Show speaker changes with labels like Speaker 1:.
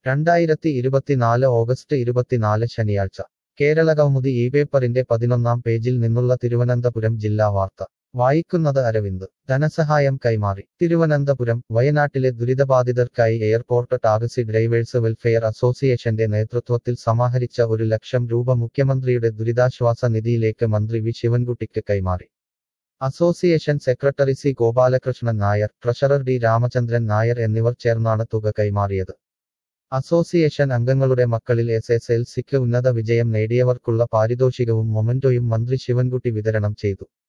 Speaker 1: രണ്ടായിരത്തി ഇരുപത്തിനാല് ഓഗസ്റ്റ് ഇരുപത്തിനാല് ശനിയാഴ്ച കേരള കൗമുദി ഈ പേപ്പറിന്റെ പതിനൊന്നാം പേജിൽ നിന്നുള്ള തിരുവനന്തപുരം ജില്ലാ വാർത്ത വായിക്കുന്നത് അരവിന്ദ് ധനസഹായം കൈമാറി തിരുവനന്തപുരം വയനാട്ടിലെ ദുരിതബാധിതർക്കായി എയർപോർട്ട് ടാക്സി ഡ്രൈവേഴ്സ് വെൽഫെയർ അസോസിയേഷന്റെ നേതൃത്വത്തിൽ സമാഹരിച്ച ഒരു ലക്ഷം രൂപ മുഖ്യമന്ത്രിയുടെ ദുരിതാശ്വാസ നിധിയിലേക്ക് മന്ത്രി വി ശിവൻകുട്ടിക്ക് കൈമാറി association secretary C Gopalakrishnan Nair treasurer D Ramachandran Nair എന്നിവർ ചേർന്നാണ് തുക കൈമാറിയത് അസോസിയേഷൻ അംഗങ്ങളുടെ മക്കളിൽ എസ് എസ് എൽ സിക്ക് ഉന്നത വിജയം നേടിയവർക്കുള്ള പാരിതോഷികവും മൊമന്റോയും മന്ത്രി ശിവൻകുട്ടി വിതരണം ചെയ്തു